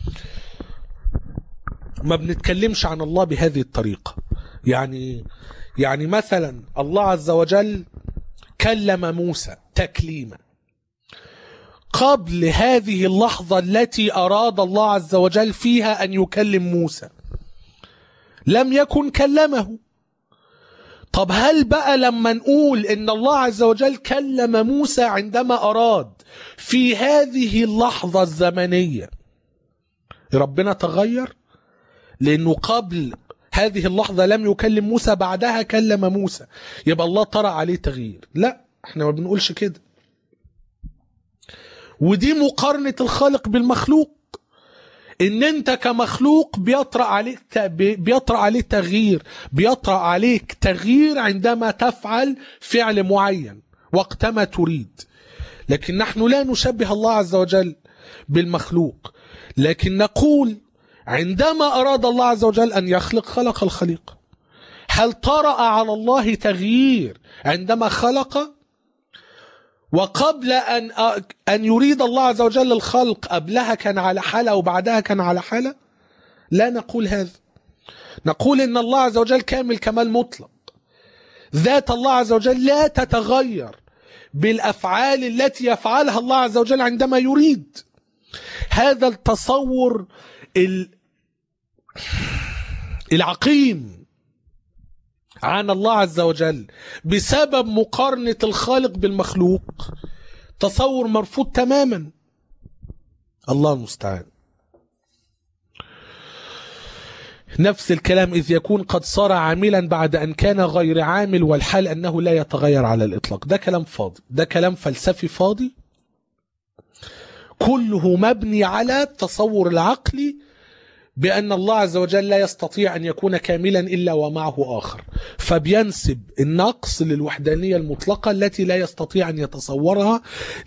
ما بنتكلمش عن الله بهذه الطريقة يعني يعني مثلا الله عز وجل كلم موسى تكليما قبل هذه اللحظة التي أراد الله عز وجل فيها أن يكلم موسى لم يكن كلمه طب هل بقى لما نقول ان الله عز وجل كلم موسى عندما اراد في هذه اللحظة الزمنية ربنا تغير لانه قبل هذه اللحظة لم يكلم موسى بعدها كلم موسى يبقى الله طرأ عليه تغيير لا احنا ما بنقولش كده ودي مقارنة الخالق بالمخلوق ان انت كمخلوق بيطرأ عليك بيطرأ عليك تغيير بيطرأ عليك تغيير عندما تفعل فعل معين وقتما تريد لكن نحن لا نشبه الله عز وجل بالمخلوق لكن نقول عندما أراد الله عز وجل أن يخلق خلق الخليقة هل طرأ على الله تغيير عندما خلق وقبل أن أن يريد الله عز وجل الخلق قبلها كان على حالة وبعدها كان على حالة لا نقول هذا نقول إن الله عز وجل كامل كمال مطلق ذات الله عز وجل لا تتغير بالأفعال التي يفعلها الله عز وجل عندما يريد هذا التصور العقيم عن الله عز وجل بسبب مقارنة الخالق بالمخلوق تصور مرفوض تماما الله المستعان نفس الكلام إذ يكون قد صار عاملا بعد أن كان غير عامل والحال أنه لا يتغير على الإطلاق ده كلام فاضي ده كلام فلسفي فاضي كله مبني على التصور العقلي بأن الله عز وجل لا يستطيع أن يكون كاملا إلا ومعه آخر فبينسب النقص للوحدانية المطلقة التي لا يستطيع أن يتصورها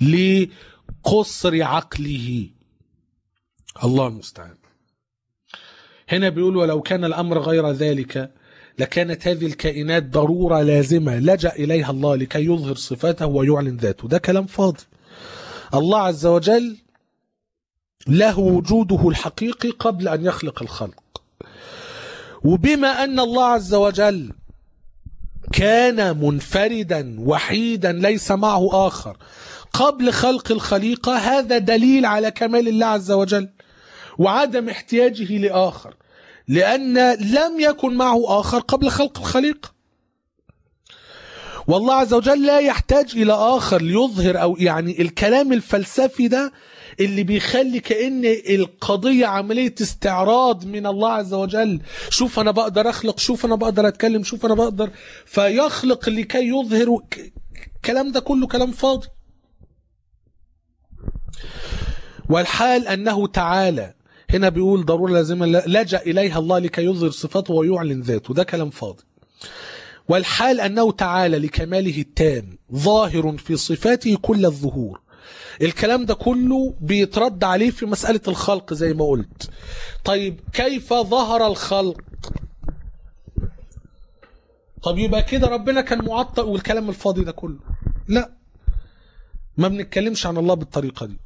لقصر عقله الله المستعان هنا بيقول ولو كان الأمر غير ذلك لكانت هذه الكائنات ضرورة لازمة لجأ إليها الله لكي يظهر صفاته ويعلن ذاته ده كلام فاضي الله عز وجل له وجوده الحقيقي قبل أن يخلق الخلق وبما أن الله عز وجل كان منفردا وحيدا ليس معه آخر قبل خلق الخليقة هذا دليل على كمال الله عز وجل وعدم احتياجه لآخر لأن لم يكن معه آخر قبل خلق الخليقة والله عز وجل لا يحتاج إلى آخر ليظهر أو يعني الكلام الفلسفي ده اللي بيخلي كأن القضية عملية استعراض من الله عز وجل شوف أنا بقدر أخلق شوف أنا بقدر أتكلم شوف أنا بقدر فيخلق لكي يظهر الكلام ده كله كلام فاضي والحال أنه تعالى هنا بيقول ضرورة لازمة لجأ إليها الله لكي يظهر صفاته ويعلن ذاته ده كلام فاضي والحال أنه تعالى لكماله التام ظاهر في صفاته كل الظهور الكلام ده كله بيترد عليه في مسألة الخلق زي ما قلت طيب كيف ظهر الخلق طب يبقى كده ربنا كان معطل والكلام الفاضي ده كله لا ما بنتكلمش عن الله بالطريقة دي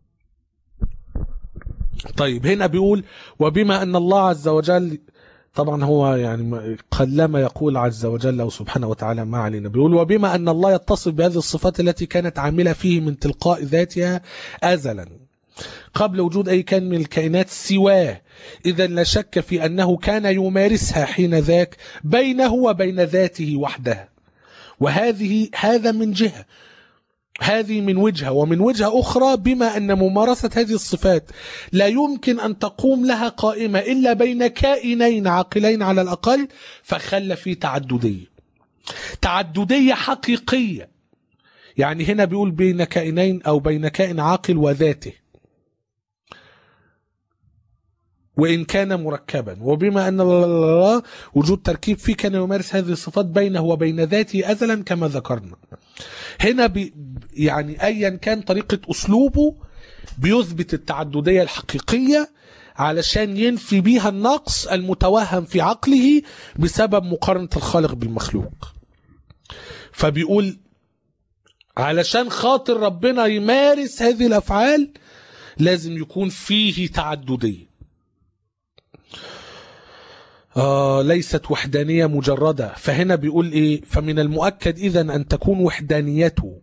طيب هنا بيقول وبما أن الله عز وجل طبعا هو يعني قلما يقول عز وجل أو سبحانه وتعالى ما علينا بيقول وبما أن الله يتصف بهذه الصفات التي كانت عاملة فيه من تلقاء ذاتها أزلا قبل وجود أي كان من الكائنات سواه إذا لا شك في أنه كان يمارسها حين ذاك بينه وبين ذاته وحدها وهذه هذا من جهة هذه من وجهة ومن وجهة أخرى بما أن ممارسة هذه الصفات لا يمكن أن تقوم لها قائمة إلا بين كائنين عاقلين على الأقل فخل في تعددية تعددية حقيقية يعني هنا بيقول بين كائنين أو بين كائن عاقل وذاته وإن كان مركبا وبما أن الله وجود تركيب فيه كان يمارس هذه الصفات بينه وبين ذاته أزلا كما ذكرنا هنا بي يعني أيا كان طريقة أسلوبه بيثبت التعددية الحقيقية علشان ينفي بيها النقص المتوهم في عقله بسبب مقارنة الخالق بالمخلوق فبيقول علشان خاطر ربنا يمارس هذه الأفعال لازم يكون فيه تعددية آه ليست وحدانية مجردة فهنا بيقول إيه فمن المؤكد إذا أن تكون وحدانيته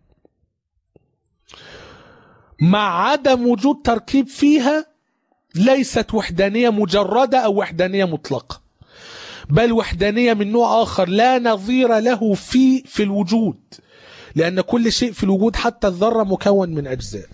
مع عدم وجود تركيب فيها ليست وحدانية مجردة أو وحدانية مطلقة بل وحدانية من نوع آخر لا نظير له في في الوجود لأن كل شيء في الوجود حتى الذرة مكون من أجزاء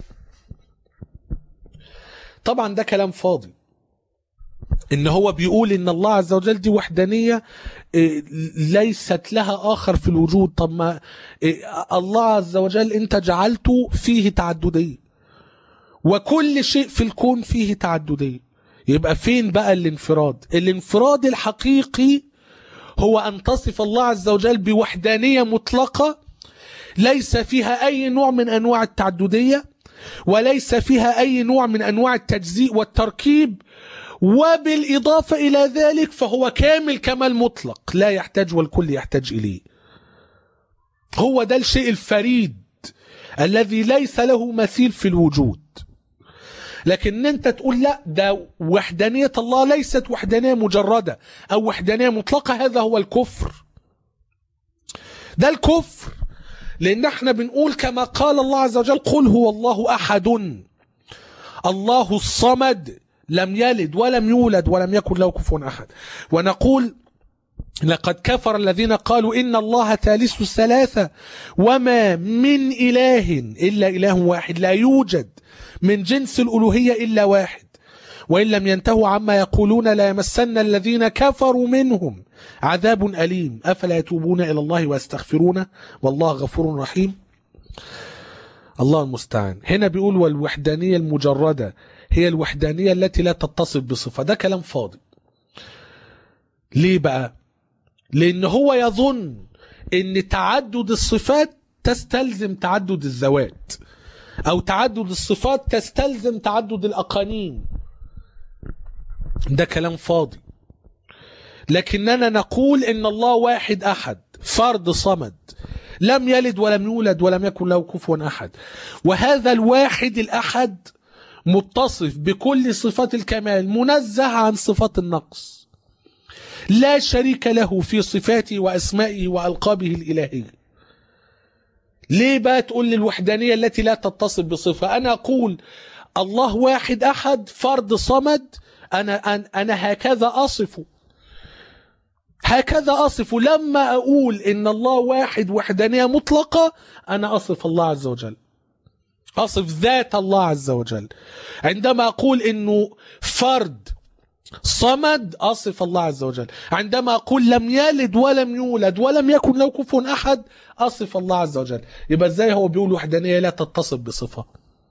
طبعا ده كلام فاضي ان هو بيقول ان الله عز وجل دي وحدانية إيه، ليست لها اخر في الوجود طب ما إيه، الله عز وجل انت جعلته فيه تعددية وكل شيء في الكون فيه تعددية يبقى فين بقى الانفراد الانفراد الحقيقي هو ان تصف الله عز وجل بوحدانية مطلقة ليس فيها اي نوع من انواع التعددية وليس فيها اي نوع من انواع التجزيء والتركيب وبالإضافة إلى ذلك فهو كامل كمال مطلق لا يحتاج والكل يحتاج إليه هو ده الشيء الفريد الذي ليس له مثيل في الوجود لكن انت تقول لا ده وحدانية الله ليست وحدانية مجردة او وحدانية مطلقة هذا هو الكفر ده الكفر لان احنا بنقول كما قال الله عز وجل قل هو الله احد الله الصمد لم يلد ولم يولد ولم يكن له كفوا احد ونقول لقد كفر الذين قالوا إن الله ثالث الثلاثة وما من إله إلا إله واحد لا يوجد من جنس الألوهية إلا واحد وإن لم ينتهوا عما يقولون لا يمسن الذين كفروا منهم عذاب أليم أفلا يتوبون إلى الله ويستغفرونه والله غفور رحيم الله المستعان هنا بيقول والوحدانية المجردة هي الوحدانية التي لا تتصف بصفة ده كلام فاضي ليه بقى لأن هو يظن أن تعدد الصفات تستلزم تعدد الذوات أو تعدد الصفات تستلزم تعدد الأقانيم ده كلام فاضي لكننا نقول ان الله واحد احد فرد صمد لم يلد ولم يولد ولم يكن له كفوا احد وهذا الواحد الاحد متصف بكل صفات الكمال منزه عن صفات النقص لا شريك له في صفاته واسمائه والقابه الالهيه ليه بقى تقول لي الوحدانيه التي لا تتصف بصفه انا اقول الله واحد احد فرد صمد انا انا, أنا هكذا اصفه هكذا أصف لما أقول إن الله واحد وحدانية مطلقة أنا أصف الله عز وجل أصف ذات الله عز وجل عندما أقول إنه فرد صمد أصف الله عز وجل عندما أقول لم يلد ولم يولد ولم يكن له كفوا أحد أصف الله عز وجل يبقى إزاي هو بيقول وحدانية لا تتصف بصفة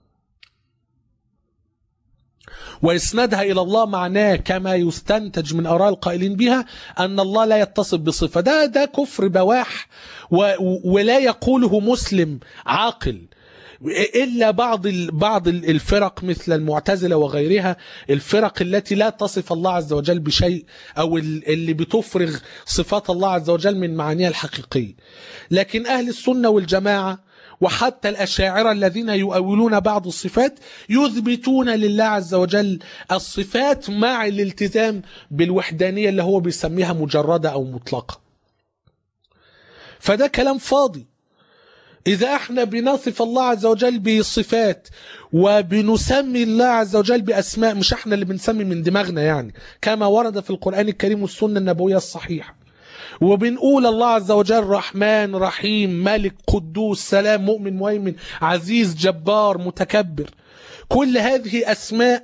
وإسنادها إلى الله معناه كما يستنتج من آراء القائلين بها أن الله لا يتصف بصفة ده ده كفر بواح و ولا يقوله مسلم عاقل إلا بعض بعض الفرق مثل المعتزلة وغيرها الفرق التي لا تصف الله عز وجل بشيء أو اللي بتفرغ صفات الله عز وجل من معانيها الحقيقية لكن أهل السنة والجماعة وحتى الأشاعرة الذين يؤولون بعض الصفات يثبتون لله عز وجل الصفات مع الالتزام بالوحدانية اللي هو بيسميها مجردة أو مطلقة فده كلام فاضي إذا احنا بنصف الله عز وجل بصفات وبنسمي الله عز وجل بأسماء مش احنا اللي بنسمي من دماغنا يعني كما ورد في القرآن الكريم والسنة النبوية الصحيحة وبنقول الله عز وجل رحمن رحيم ملك قدوس سلام مؤمن مهيمن عزيز جبار متكبر كل هذه أسماء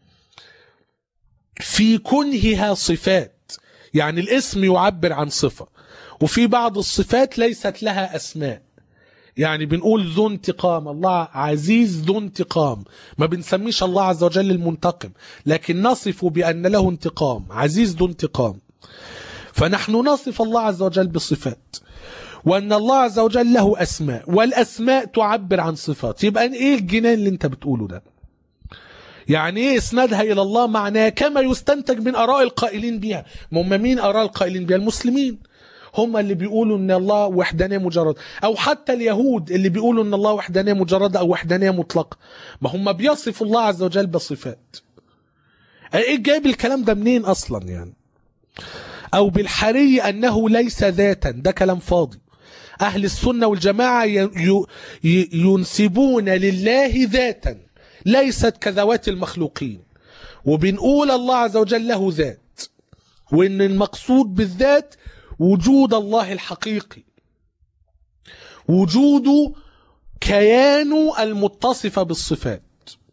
في كنهها صفات يعني الاسم يعبر عن صفة وفي بعض الصفات ليست لها أسماء يعني بنقول ذو انتقام الله عزيز ذو انتقام ما بنسميش الله عز وجل المنتقم لكن نصف بأن له انتقام عزيز ذو انتقام فنحن نصف الله عز وجل بصفات وأن الله عز وجل له أسماء والأسماء تعبر عن صفات يبقى إيه الجنان اللي أنت بتقوله ده يعني ايه اسنادها الى الله معناه كما يستنتج من اراء القائلين بها ما هم مين اراء القائلين بها المسلمين هم اللي بيقولوا ان الله وحدانيه مجرد او حتى اليهود اللي بيقولوا ان الله وحدانيه مجرده او وحدانيه مطلقه ما هم بيصفوا الله عز وجل بصفات ايه جايب الكلام ده منين اصلا يعني او بالحري انه ليس ذاتا ده كلام فاضي اهل السنه والجماعه ي- ي- ينسبون لله ذاتا ليست كذوات المخلوقين وبنقول الله عز وجل له ذات وان المقصود بالذات وجود الله الحقيقي وجود كيانه المتصف بالصفات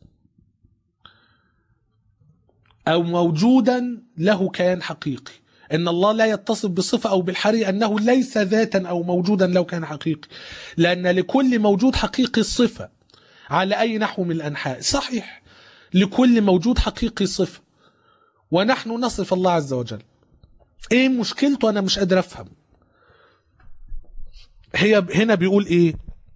او موجودا له كيان حقيقي ان الله لا يتصف بصفه او بالحري انه ليس ذاتا او موجودا له كان حقيقي لان لكل موجود حقيقي صفه على اي نحو من الانحاء صحيح لكل موجود حقيقي صفه ونحن نصف الله عز وجل ايه مشكلته انا مش قادر افهم هي هنا بيقول ايه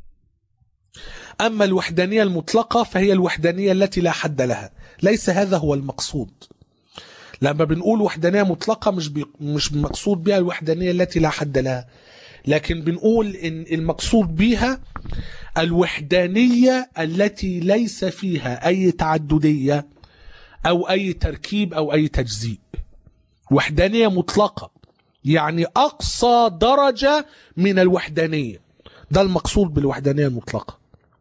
اما الوحدانيه المطلقه فهي الوحدانيه التي لا حد لها ليس هذا هو المقصود لما بنقول وحدانيه مطلقه مش بي مش مقصود بها الوحدانيه التي لا حد لها لكن بنقول ان المقصود بها الوحدانيه التي ليس فيها اي تعدديه او اي تركيب او اي تجزيء وحدانيه مطلقه يعني اقصى درجه من الوحدانيه ده المقصود بالوحدانيه المطلقه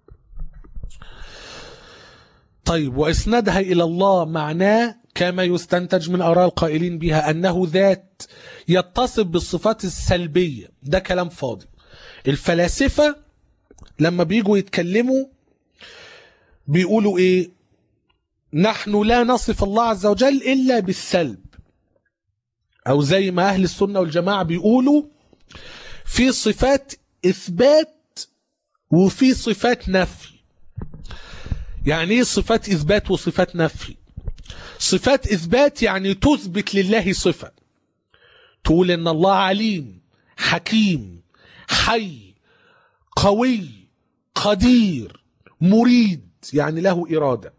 طيب واسنادها الى الله معناه كما يستنتج من اراء القائلين بها انه ذات يتصف بالصفات السلبيه ده كلام فاضي الفلاسفه لما بيجوا يتكلموا بيقولوا ايه نحن لا نصف الله عز وجل الا بالسلب او زي ما اهل السنه والجماعه بيقولوا في صفات اثبات وفي صفات نفي يعني ايه صفات اثبات وصفات نفي صفات اثبات يعني تثبت لله صفه تقول ان الله عليم حكيم حي قوي قدير مريد يعني له اراده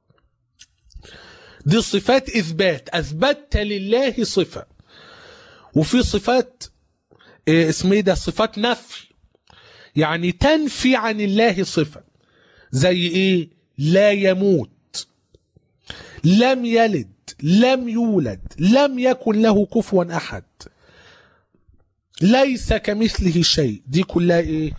دي صفات اثبات اثبتت لله صفه وفي صفات إيه اسمه ده صفات نفي يعني تنفي عن الله صفه زي ايه لا يموت لم يلد لم يولد لم يكن له كفوا احد ليس كمثله شيء دي كلها ايه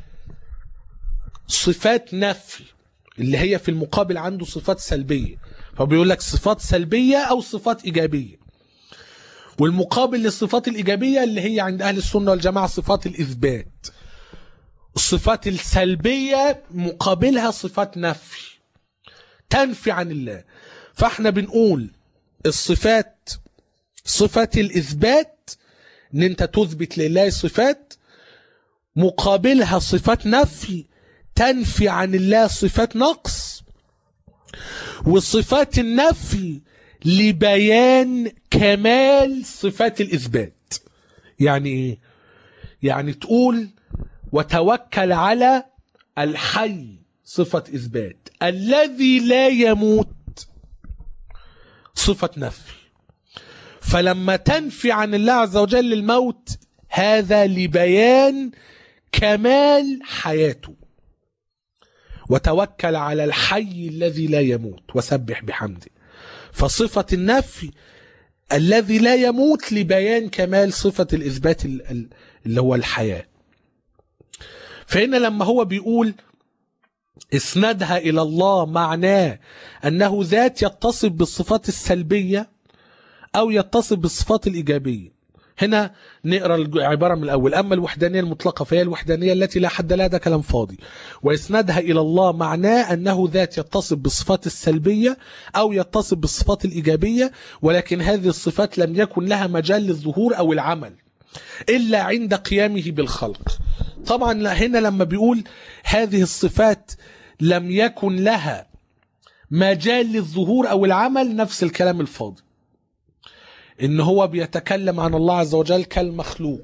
صفات نفي اللي هي في المقابل عنده صفات سلبيه فبيقول لك صفات سلبيه او صفات ايجابيه والمقابل للصفات الايجابيه اللي هي عند اهل السنه والجماعه صفات الاثبات الصفات السلبيه مقابلها صفات نفي تنفي عن الله فاحنا بنقول الصفات صفات الاثبات ان انت تثبت لله صفات مقابلها صفات نفي تنفي عن الله صفات نقص وصفات النفي لبيان كمال صفات الاثبات يعني ايه يعني تقول وتوكل على الحي صفة إثبات الذي لا يموت صفة نفي فلما تنفي عن الله عز وجل الموت هذا لبيان كمال حياته وتوكل على الحي الذي لا يموت وسبح بحمده فصفة النفي الذي لا يموت لبيان كمال صفة الإثبات اللي هو الحياة فهنا لما هو بيقول اسندها الى الله معناه انه ذات يتصف بالصفات السلبيه او يتصف بالصفات الايجابيه هنا نقرا العباره من الاول اما الوحدانيه المطلقه فهي الوحدانيه التي لا حد لها ده كلام فاضي واسنادها الى الله معناه انه ذات يتصف بالصفات السلبيه او يتصف بالصفات الايجابيه ولكن هذه الصفات لم يكن لها مجال للظهور او العمل الا عند قيامه بالخلق طبعا هنا لما بيقول هذه الصفات لم يكن لها مجال للظهور او العمل نفس الكلام الفاضي ان هو بيتكلم عن الله عز وجل كالمخلوق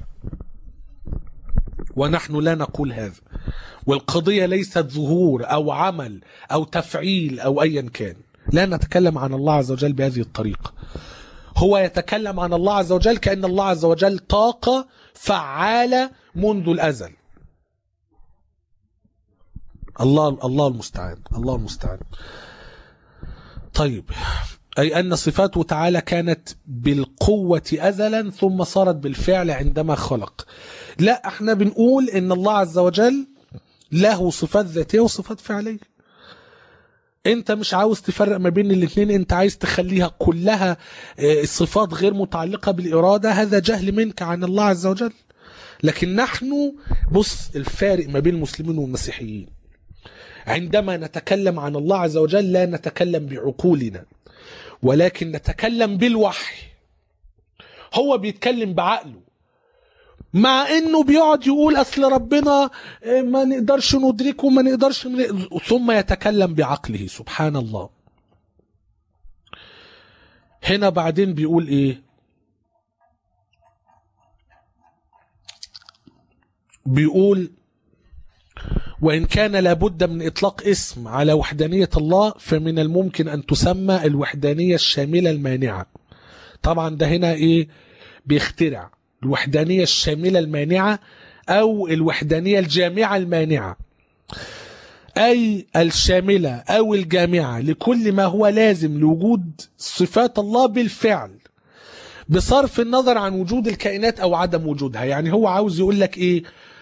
ونحن لا نقول هذا والقضيه ليست ظهور او عمل او تفعيل او ايا كان لا نتكلم عن الله عز وجل بهذه الطريقه هو يتكلم عن الله عز وجل كان الله عز وجل طاقه فعاله منذ الازل الله الله المستعان الله المستعان طيب أي أن صفاته تعالى كانت بالقوة أزلا ثم صارت بالفعل عندما خلق لا احنا بنقول ان الله عز وجل له صفات ذاتية وصفات فعلية انت مش عاوز تفرق ما بين الاثنين انت عايز تخليها كلها اه، صفات غير متعلقة بالإرادة هذا جهل منك عن الله عز وجل لكن نحن بص الفارق ما بين المسلمين والمسيحيين عندما نتكلم عن الله عز وجل لا نتكلم بعقولنا ولكن نتكلم بالوحي هو بيتكلم بعقله مع انه بيقعد يقول اصل ربنا آه، ما نقدرش ندركه ما نقدرش من... ثم يتكلم بعقله سبحان الله هنا بعدين بيقول ايه بيقول وإن كان لابد من إطلاق اسم على وحدانية الله فمن الممكن أن تسمى الوحدانية الشاملة المانعة طبعا ده هنا إيه بيخترع الوحدانية الشاملة المانعة أو الوحدانية الجامعة المانعة أي الشاملة أو الجامعة لكل ما هو لازم لوجود صفات الله بالفعل بصرف النظر عن وجود الكائنات أو عدم وجودها يعني هو عاوز يقول لك إيه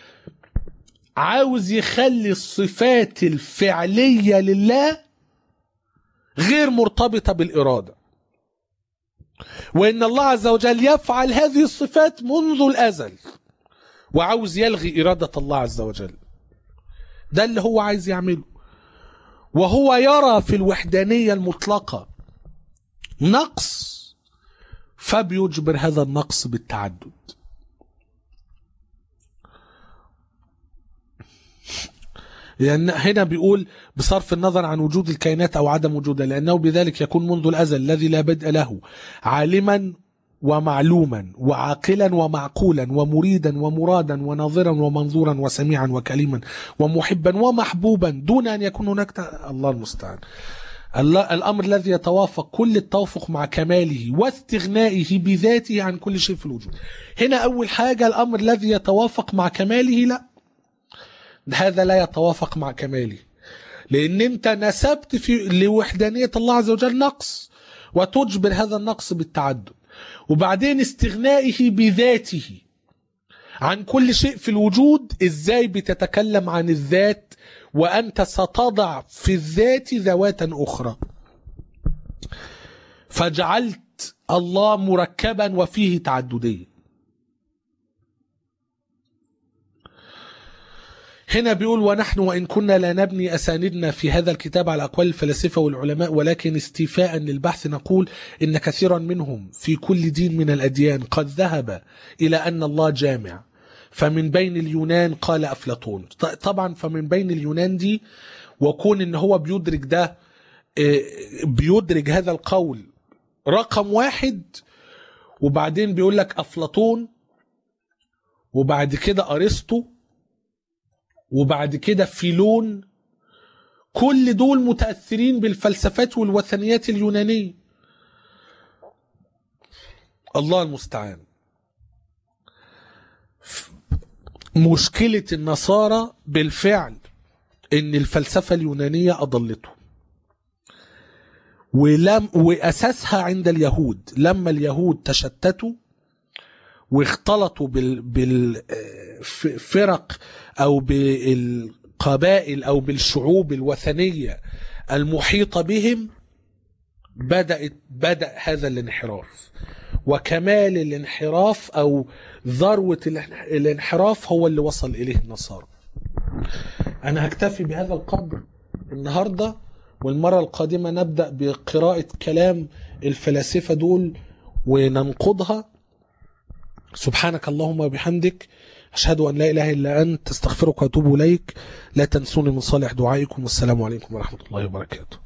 عاوز يخلي الصفات الفعلية لله غير مرتبطة بالإرادة وإن الله عز وجل يفعل هذه الصفات منذ الأزل وعاوز يلغي إرادة الله عز وجل ده اللي هو عايز يعمله وهو يرى في الوحدانية المطلقة نقص فبيجبر هذا النقص بالتعدد لأن هنا بيقول بصرف النظر عن وجود الكائنات أو عدم وجودها لأنه بذلك يكون منذ الأزل الذي لا بدء له عالما ومعلوما وعاقلا ومعقولا ومريدا ومرادا وناظرا ومنظورا وسميعا وكليما ومحبا ومحبوبا دون أن يكون هناك ت... الله المستعان الله الأمر الذي يتوافق كل التوافق مع كماله واستغنائه بذاته عن كل شيء في الوجود هنا أول حاجة الأمر الذي يتوافق مع كماله لا هذا لا يتوافق مع كماله لان انت نسبت في لوحدانيه الله عز وجل نقص وتجبر هذا النقص بالتعدد وبعدين استغنائه بذاته عن كل شيء في الوجود ازاي بتتكلم عن الذات وانت ستضع في الذات ذواتا اخرى فجعلت الله مركبا وفيه تعدديه هنا بيقول ونحن وإن كنا لا نبني أساندنا في هذا الكتاب على أقوال الفلاسفة والعلماء ولكن استيفاء للبحث نقول إن كثيرا منهم في كل دين من الأديان قد ذهب إلى أن الله جامع فمن بين اليونان قال أفلاطون طبعا فمن بين اليونان دي وكون إن هو بيدرك ده بيدرك هذا القول رقم واحد وبعدين بيقول لك أفلاطون وبعد كده أرسطو وبعد كده فيلون كل دول متأثرين بالفلسفات والوثنيات اليونانية الله المستعان مشكلة النصارى بالفعل ان الفلسفة اليونانية اضلته ولم واساسها عند اليهود لما اليهود تشتتوا واختلطوا بال بالفرق او بالقبائل او بالشعوب الوثنيه المحيطه بهم بدات بدا هذا الانحراف وكمال الانحراف او ذروه الانح- الانحراف هو اللي وصل اليه النصارى انا هكتفي بهذا القدر النهارده والمره القادمه نبدا بقراءه كلام الفلاسفه دول وننقضها سبحانك اللهم وبحمدك أشهد أن لا إله إلا أنت استغفرك وأتوب إليك لا تنسوني من صالح دعائكم والسلام عليكم ورحمة الله وبركاته